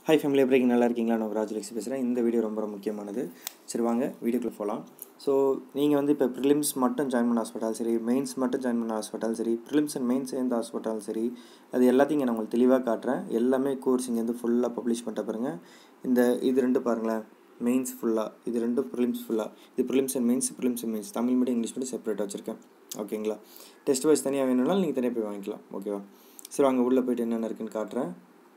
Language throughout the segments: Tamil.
ஹாய் ஃபேமிலி எப்படி இருக்கீங்க நல்லா இருக்கீங்களா நான் ராஜலக்ஷி பேசுகிறேன் இந்த வீடியோ ரொம்ப ரொம்ப முக்கியமானது சரி வாங்க வீடியோக்குள்ளே போகலாம் ஸோ நீங்கள் வந்து இப்போ ப்ரிலிம்ஸ் மட்டும் ஜாயின் பண்ண ஹாஸ்பிட்டாலும் சரி மெயின்ஸ் மட்டும் ஜாயின் பண்ண ஹாஸ்பிட்டாலும் சரி ப்ரிலிம்ஸ் அண்ட் மெயின்ஸ் சேர்ந்த ஹாஸ்பிட்டாலும் சரி அது எல்லாத்தையும் இங்கே நான் உங்களுக்கு தெளிவாக காட்டுறேன் எல்லாமே கோர்ஸ் இங்கே வந்து ஃபுல்லாக பப்ளிஷ் பண்ணிட்ட பாருங்கள் இந்த இது ரெண்டு பாருங்களேன் மெயின்ஸ் ஃபுல்லாக இது ரெண்டு ப்ரிலிம்ஸ் ஃபுல்லாக இது prelims and mains prelims and mains Tamil medium English medium செப்பரேட்டாக வச்சுருக்கேன் ஓகேங்களா டெஸ்ட் வைஸ் தனியாக வேணும்னாலும் நீங்கள் தனியாக போய் வாங்கிக்கலாம் ஓகேவா சரி அங்கே உள்ளே போயிட்டு என்னென்ன இருக்குன்னு காட்டுறேன்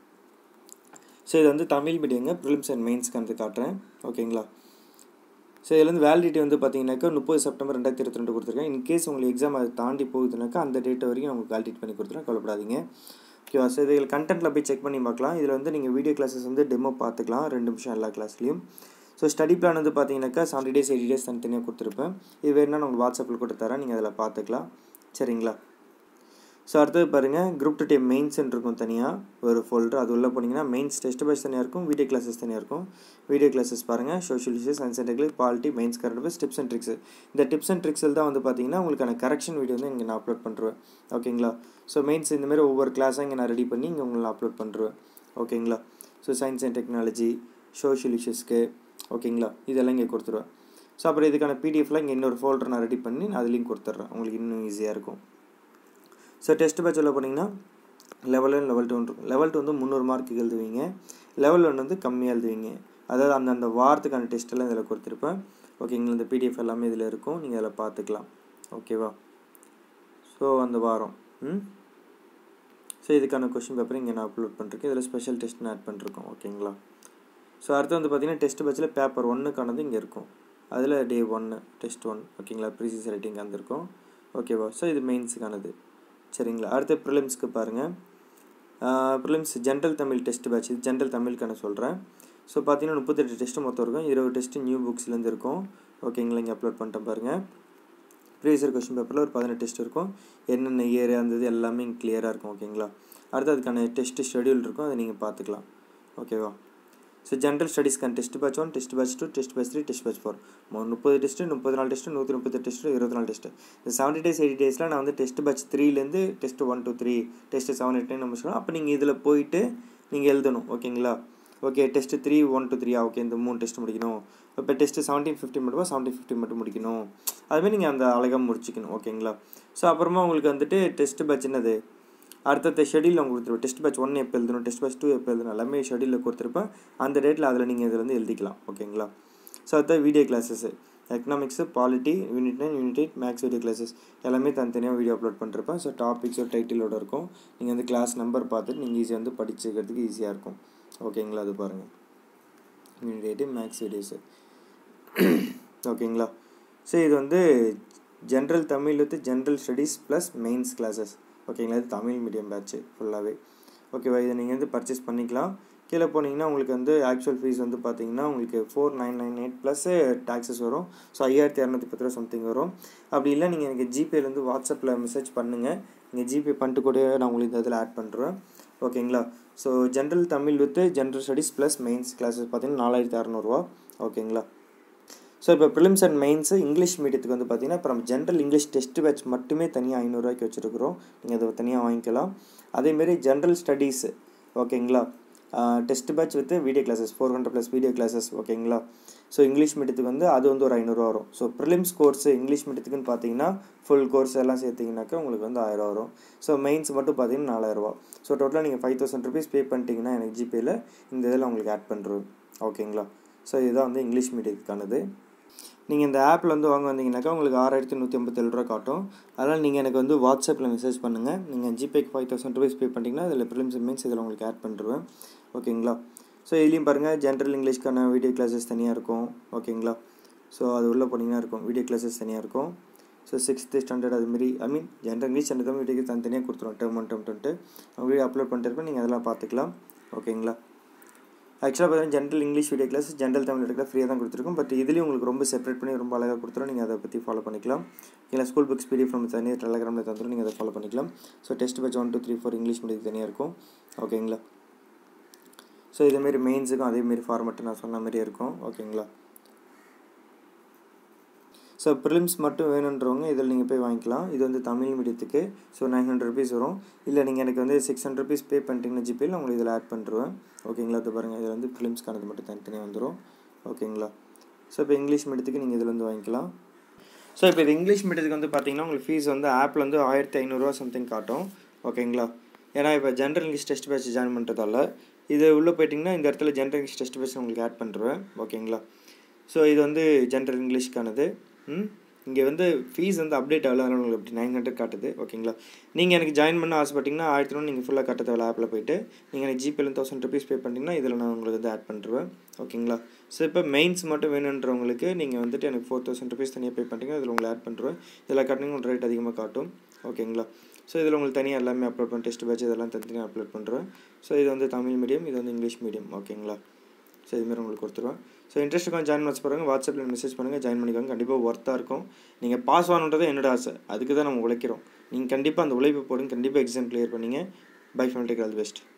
ஸோ இது வந்து தமிழ் மீடியங்க ப்ரிலிம்ஸ் அண்ட் மெயின்ஸ்க்கு வந்து காட்டுறேன் ஓகேங்களா ஸோ இதில் வந்து வேலிடிட்டி வந்து பார்த்தீங்கன்னாக்கா முப்பது செப்டம்பர் ரெண்டாயிரத்தி இருபத்தி ரெண்டு கொடுத்துருக்கேன் இன்கேஸ் உங்களுக்கு எக்ஸாம் அதை தாண்டி போகுதுனாக்கா அந்த டேட் வரைக்கும் நான் உங்களுக்கு வேலிடேட் பண்ணி கொடுத்துருவேன் கவலைப்படாதீங்க ஓகேவா ஸோ இதில் கண்டென்ட்டில் போய் செக் பண்ணி பார்க்கலாம் இதில் வந்து நீங்கள் வீடியோ கிளாஸஸ் வந்து டெமோ பார்த்துக்கலாம் ரெண்டு நிமிஷம் எல்லா கிளாஸ்லையும் ஸோ ஸ்டடி பிளான் வந்து பார்த்தீங்கன்னாக்கா செவன்டி டேஸ் எயிட்டி டேஸ் தனித்தனியாக கொடுத்துருப்பேன் இது வேணுன்னா நான் உங்களுக்கு வாட்ஸ்அப்பில் கூட தரேன் நீங்கள் அதில் பார்த்துக்கலாம் சரிங்களா ஸோ அடுத்தது பாருங்கள் குரூப் டூ டேம் மெயின்ஸ்ன்னு இருக்கும் தனியாக ஒரு ஃபோல்டர் அது உள்ளே போனீங்கன்னா மெயின்ஸ் டெஸ்ட் பைஸ் தனியாக இருக்கும் வீடியோ கிளாஸஸ் தனியாக இருக்கும் வீடியோ கிளாஸஸ் பாருங்கள் social issues science and technic polity mains current affairs tips and tricks இந்த டிப்ஸ் அண்ட் ட்ரிக்ஸில் தான் வந்து பார்த்தீங்கன்னா உங்களுக்கான கரெக்ஷன் வீடியோ வந்து இங்கே நான் அப்லோட் பண்ணுறேன் ஓகேங்களா ஸோ மெயின்ஸ் இந்தமாரி ஒவ்வொரு கிளாஸாக இங்கே நான் ரெடி பண்ணி இங்கே உங்களை அப்லோட் பண்ணுறேன் ஓகேங்களா so science and technology social இஷ்யூஸ்க்கு ஓகேங்களா இதெல்லாம் இங்கே கொடுத்துருவேன் ஸோ அப்புறம் இதுக்கான பிடிஎஃப்லாம் இங்கே இன்னொரு ஃபோல்டர் நான் ரெடி பண்ணி நான் அதுலேயும் கொடுத்துட்றேன் உங்களுக்கு இன்னும் ஈஸியாக இருக்கும் ஸோ டெஸ்ட் பேட்ச் உள்ள போனீங்கன்னா லெவல் ஒன் லெவல் டூ இருக்கும் லெவல் டூ வந்து முந்நூறு மார்க்கு எழுதுவீங்க லெவல் ஒன் வந்து கம்மியாக எழுதுவீங்க அதாவது அந்த அந்த வாரத்துக்கான டெஸ்ட்டெல்லாம் இதில் கொடுத்துருப்பேன் ஓகேங்களா இந்த பிடிஎஃப் எல்லாமே இதில் இருக்கும் நீங்கள் அதில் பார்த்துக்கலாம் ஓகேவா ஸோ அந்த வாரம் ம் ஸோ இதுக்கான கொஷின் பேப்பர் இங்கே நான் அப்லோட் பண்ணிருக்கேன் இதில் ஸ்பெஷல் டெஸ்ட்னு ஆட் பண்ணிருக்கோம் ஓகேங்களா ஸோ அடுத்து வந்து பார்த்திங்கன்னா டெஸ்ட் பேட்சில் பேப்பர் ஒன்றுக்கானது இங்கே இருக்கும் அதில் டே ஒன்று டெஸ்ட் ஒன் ஓகேங்களா ப்ரீசியஸ் ரைட்டிங் வந்திருக்கும் ஓகேவா ஸோ இது மெயின்ஸுக்கானது சரிங்களா அடுத்து ப்ரிலிம்ஸ்க்கு பாருங்கள் prelims general Tamil test batch இது ஜென்ரல் தமிழுக்கான சொல்கிறேன் ஸோ பார்த்தீங்கன்னா முப்பத்தெட்டு டெஸ்ட்டு மொத்தம் இருக்கும் இருபது டெஸ்ட்டு நியூ புக்ஸ்லேருந்து இருக்கும் ஓகேங்களா இங்கே அப்லோட் பண்ணிட்டேன் பாருங்கள் ப்ரீவியஸ் கொஷின் பேப்பரில் ஒரு பதினெட்டு டெஸ்ட் இருக்கும் என்னென்ன இயர் அந்த இது எல்லாமே இங்கே கிளியராக இருக்கும் ஓகேங்களா அடுத்து அதுக்கான டெஸ்ட் ஷெடியூல் இருக்கும் அதை நீங்கள் பார்த்துக்கலாம் ஓகேவா ஸோ ஜென்ரல் ஸ்டடீஸ்க்கான test batch one test batch two test batch three test batch four முப்பது டெஸ்ட்டு முப்பது நாலு டெஸ்ட்டு நூற்றி முப்பது டெஸ்ட்டு இருபத்தி நாலு டெஸ்ட்டு இந்த செவன்ட்டி டேஸ் எயிட்டி டேஸில் நான் வந்து டெஸ்ட் பேட்ச் த்ரீலேருந்து test one two three test seven eight nine நம்ம சொல்லலாம் அப்போ நீங்கள் இதில் போயிட்டு நீங்கள் எழுதணும் ஓகேங்களா okay test three one two த்ரீயா ஓகே இந்த மூணு டெஸ்ட் முடிக்கணும் இப்போ டெஸ்ட்டு செவன்டீன் ஃபிஃப்டி மட்டும் செவன்டீன் ஃபிஃப்டி மட்டும் முடிக்கணும் அதுமாதிரி நீங்கள் அந்த அழகாக முடிச்சிக்கணும் ஓகேங்களா ஸோ அப்புறமா உங்களுக்கு வந்துட்டு டெஸ்ட் பேட்ச் என்னது அடுத்தடுத்த ஷெடியூல் அவங்க கொடுத்துருப்பேன் டெஸ்ட் பேட்ச் ஒன் எப்போ எழுதணும் டெஸ்ட் பேட்ச் டூ எப்போ எழுதணும் எல்லாமே ஷெடியூலில் கொடுத்துருப்பேன் அந்த டேட்டில் அதில் நீங்கள் இதில் வந்து எழுதிக்கலாம் ஓகேங்களா ஸோ அடுத்த video classes economics polity unit nine unit eight maths video classes எல்லாமே தனித்தனியாக வீடியோ அப்லோட் பண்ணிருப்பேன் ஸோ டாபிக்ஸோ டைட்டிலோட இருக்கும் நீங்கள் வந்து கிளாஸ் நம்பர் பார்த்துட்டு நீங்கள் ஈஸியாக வந்து படிச்சுக்கிறதுக்கு ஈஸியாக இருக்கும் ஓகேங்களா அது பாருங்கள் யூனிட் எயிட்டு மேக்ஸ் வீடியோஸு ஓகேங்களா ஸோ இது வந்து general Tamil with general studies plus mains classes ஓகேங்களா இது தமிழ் மீடியம் பேட்ச்சு ஃபுல்லாகவே ஓகேவா இதை நீங்கள் வந்து பர்ச்சேஸ் பண்ணிக்கலாம் கீழே போனீங்கன்னா உங்களுக்கு வந்து ஆக்சுவல் ஃபீஸ் வந்து பார்த்தீங்கன்னா உங்களுக்கு four nine nine eight plus taxes வரும் ஸோ ஐயாயிரத்தி இரநூத்தி பத்து ரூபா சம்திங் வரும் அப்படி இல்லை நீங்கள் எனக்கு ஜிபேலேருந்து வாட்ஸ்அப்பில் மெசேஜ் பண்ணுங்கள் நீங்கள் ஜிபே பண்ணிட்டு கூட நான் உங்களுக்கு இந்த இதில் ஆட் பண்ணுறேன் ஓகேங்களா so general Tamil with general studies plus mains classes பார்த்தீங்கன்னா நாலாயிரத்தி அறநூறுவா ஓகேங்களா ஸோ இப்போ ப்ரிலிம்ஸ் அண்ட் மெயின்ஸு இங்கிலீஷ் மீடியத்துக்கு வந்து பார்த்தீங்கன்னா இப்போ நம்ம ஜென்ரல் இங்கிலீஷ் டெஸ்ட் பேட்ச் மட்டுமே தனியாக ஐநூறுரூவாய்க்கு வச்சுருக்குறோம் நீங்கள் அதை தனியாக வாங்கிக்கலாம் அதேமாரி ஜென்ரல் ஸ்டடீஸு ஓகேங்களா test batch with video classes four hundred plus video classes ஓகேங்களா ஸோ இங்கிலீஷ் மீடியத்துக்கு வந்து அது வந்து ஒரு ஐநூறுரூவா வரும் ஸோ ப்ரிலிம்ஸ் கோர்ஸு இங்கிலீஷ் மீடியத்துக்குன்னு பார்த்தீங்கன்னா ஃபுல் கோர்ஸ் எல்லாம் சேர்த்திங்கனாக்கா உங்களுக்கு வந்து ஆயிரம் வரும் ஸோ மெயின்ஸ் மட்டும் பார்த்தீங்கன்னா நாலாயிரரூவா ஸோ டோட்டலாக நீங்கள் ஃபைவ் தௌசண்ட் ருபீஸ் பே பண்ணிட்டீங்கன்னா எனக்கு ஜிபேயில் இந்த இதில் உங்களுக்கு ஆட் பண்ணுறோம் ஓகேங்களா ஸோ இதுதான் வந்து இங்கிலீஷ் மீடியத்துக்கானது நீங்கள் இந்த ஆப்பில் வந்து வாங்க வந்தீங்கன்னாக்கா உங்களுக்கு ஆறாயிரத்தி நூற்றி ஐம்பத்தேழு ரூபா காட்டும் அதனால் நீங்கள் எனக்கு வந்து வாட்ஸ்அப்பில் மெசேஜ் பண்ணுங்கள் நீங்கள் ஜிபேக்கு ஃபைவ் தௌசண்ட் ருபீஸ் பே பண்ணிட்டீங்கன்னா அதில் ப்ரிலிம்ஸ் மீன்ஸ் இதில் உங்களுக்கு ஆட் பண்ணிருவேன் ஓகேங்களா ஸோ இதுலேயும் பாருங்கள் ஜென்ரல் இங்கிலீஷ்க்கான வீடியோ கிளாஸஸ் தனியாக இருக்கும் ஓகேங்களா ஸோ அது உள்ளே போனீங்கன்னா இருக்கும் வீடியோ கிளாஸஸ் தனியாக இருக்கும் ஸோ சிக்ஸ்த்து ஸ்டாண்டர்ட் அதுமாரி I mean general English standard தான் வீடியோக்கு தனித்தனியாக கொடுத்துருவோம் term one term tenth video upload பண்ணிட்டு இருப்பேன் நீங்கள் அதெல்லாம் பார்த்துக்கலாம் ஓகேங்களா ஆக்சுவலாக பார்த்தீங்கன்னா general English video class general Tamil எடுக்க ஃப்ரீயாக தான் கொடுத்துருக்கோம் பட் இதுலேயும் உங்களுக்கு ரொம்ப செப்பரேட் பண்ணி ரொம்ப அழகாக கொடுத்துரும் நீங்கள் அதை பற்றி ஃபாலோ பண்ணிக்கலாம் இல்லை ஸ்கூல் புக்ஸ் பிடிஎஃப் நம்ம தனியாக டெலகிராமில் தந்துடும் நீங்கள் அதை ஃபாலோ பண்ணிக்கலாம் so test batch one two three four English medium தனியாக இருக்கும் ஓகேங்களா ஸோ இதேமாரி மெயின்ஸுக்கும் அதேமாரி ஃபார்மெட்டு நான் சொன்ன மாதிரியே இருக்கும் ஓகேங்களா ஸோ ப்ரிலிம்ஸ் மட்டும் வேணுன்றவங்க இதில் நீங்கள் போய் வாங்கிக்கலாம் இது வந்து தமிழ் மீடியத்துக்கு ஸோ நைன் ஹண்ட்ரட் ருபீஸ் வரும் இல்லை நீங்கள் எனக்கு வந்து சிக்ஸ் ஹண்ட்ரட் ருபீஸ் பே பண்ணிட்டீங்கன்னா ஜிபேயில் உங்களுக்கு இதில் ஆட் பண்ணிருவேன் ஓகேங்களா இது பாருங்கள் இதில் வந்து ப்ரிலிம்ஸ்க்கானது மட்டும் தனித்தனியாக வந்துடும் ஓகேங்களா ஸோ இப்போ இங்கிலீஷ் மீடியத்துக்கு நீங்கள் இதில் வந்து வாங்கிக்கலாம் ஸோ இப்போ இது இங்கிலீஷ் மீடியத்துக்கு வந்து பார்த்தீங்கன்னா உங்களுக்கு ஃபீஸ் வந்து ஆப்பில் வந்து ஆயிரத்தி ஐநூறுரூவா சம்திங் காட்டும் ஓகேங்களா ஏன்னா இப்போ general English test batch join பண்ணுறதால இது உள்ளே போயிட்டிங்கன்னா இந்த இடத்துல ஜென்ரல் இங்கிலீஷ் டெஸ்ட் பேட்ச் உங்களுக்கு ஆட் பண்ணுறேன் ஓகேங்களா ஸோ இது வந்து ஜென்ரல் இங்கிலீஷ்க்கானது ம் இங்கே வந்து ஃபீஸ் வந்து அப்டேட் ஆகல அதனால் உங்களுக்கு அப்படி நைன் ஹண்ட்ரட் காட்டுது ஓகேங்களா நீங்கள் எனக்கு ஜாயின் பண்ண ஆசைப்பட்டிங்கன்னா ஆயிரத்தி ஒன்று நீங்கள் ஃபுல்லாக கட்ட தேவை ஆப்பில் போயிட்டு நீங்கள் எனக்கு ஜிபேல தௌசண்ட் ருபீஸ் பே பண்ணிட்டீங்கன்னா இதில் நான் உங்களுக்கு வந்து ஆட் பண்ணுறேன் ஓகேங்களா ஸோ இப்போ மெயின்ஸ் மட்டும் வேணுன்றவங்களுக்கு நீங்கள் வந்துட்டு எனக்கு ஃபோர் தௌசண்ட் ருபீஸ் தனியாக பே பண்ணிட்டீங்கன்னா இதில் உங்களை ஆட் பண்ணுறேன் இதில் கட்டினீங்க உங்களுக்கு ரேட் அதிகமாக காட்டும் ஓகேங்களா ஸோ இதில் உங்களுக்கு தனியாக எல்லாமே அப்லோட் பண்ணி டெஸ்ட் பேட்ச் இதெல்லாம் தனித்தனியாக அப்லோட் பண்ணுறேன் ஸோ இது வந்து தமிழ் மீடியம் இது வந்து இங்கிலீஷ் மீடியம் ஓகேங்களா ஸோ இதுமாரி உங்களுக்கு கொடுத்துருவேன் ஸோ இன்ட்ரெஸ்ட் இருக்காங்க ஜாயின் பண்ண பாருங்கள் வாட்ஸ்அப்பில் மெசேஜ் பண்ணுங்கள் ஜாயின் பண்ணிக்கோங்க கண்டிப்பாக ஒர்த்தாக இருக்கும் நீங்கள் பாஸ் ஆகணுன்றது என்னோட ஆசை அதுக்கு தான் நம்ம உழைக்கிறோம் நீங்கள் கண்டிப்பாக அந்த உழைப்பு போடுங்க கண்டிப்பாக எக்ஸாம் கிளியர் பண்ணிங்க பை ஃபேமிலிக்கு ஆல் பெஸ்ட்